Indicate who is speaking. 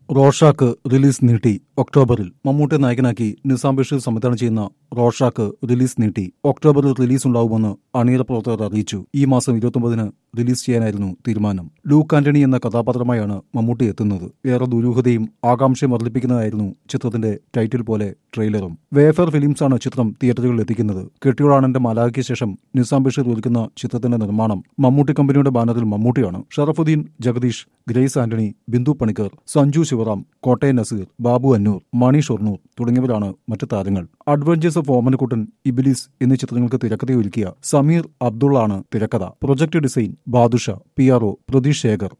Speaker 1: Rorschach release നീട്ടി ഒക്ടോബറിൽ മമ്മൂട്ടി നായകനാക്കി നിസാം ബഷീർ സംവിധാനം ചെയ്യുന്ന റോഷാക്ക് റിലീസ് നീട്ടി ഒക്ടോബറിൽ റിലീസ് ഉണ്ടാവുമെന്ന് അണിയറ പ്രവർത്തകർ അറിയിച്ചു ഈ മാസം ഇരുപത്തൊമ്പതിന് റിലീസ് ചെയ്യാനായിരുന്നു തീരുമാനം ലൂക്ക് ആന്റണി എന്ന കഥാപാത്രമായാണ് മമ്മൂട്ടി എത്തുന്നത് ഏറെ ദുരൂഹതയും ആകാംക്ഷയും വർദ്ധിപ്പിക്കുന്നതായിരുന്നു ചിത്രത്തിന്റെ ടൈറ്റിൽ പോലെ ട്രെയിലറും വേഫർ ഫിലിംസാണ് ചിത്രം തിയേറ്ററുകളിൽ എത്തിക്കുന്നത് കെട്ടിയോളാണന്റെ മാലാഖയ്ക്ക് ശേഷം നിസാം ബഷീർ ഒരുക്കുന്ന ചിത്രത്തിന്റെ നിർമ്മാണം മമ്മൂട്ടി കമ്പനിയുടെ ബാനറിൽ മമ്മൂട്ടിയാണ് ഷറഫുദ്ദീൻ ജഗദീഷ് ഗ്രേസ് ആന്റണി ബിന്ദു പണിക്കർ സഞ്ജു ശിവറാം കോട്ടയം നസീർ ബാബു അന്നൂർ മണി ഷൊർണൂർ തുടങ്ങിയവരാണ് മറ്റ് താരങ്ങൾ അഡ്വഞ്ചേഴ്സ് ഓഫ് ഓമനക്കുട്ടൻ ഇബിലിസ് എന്നീ ചിത്രങ്ങൾക്ക് തിരക്കഥയൊരുക്കിയ സമീർ അബ്ദുള്ളാണ് തിരക്കഥ project design Badusha P R O Pratheesh Shekhar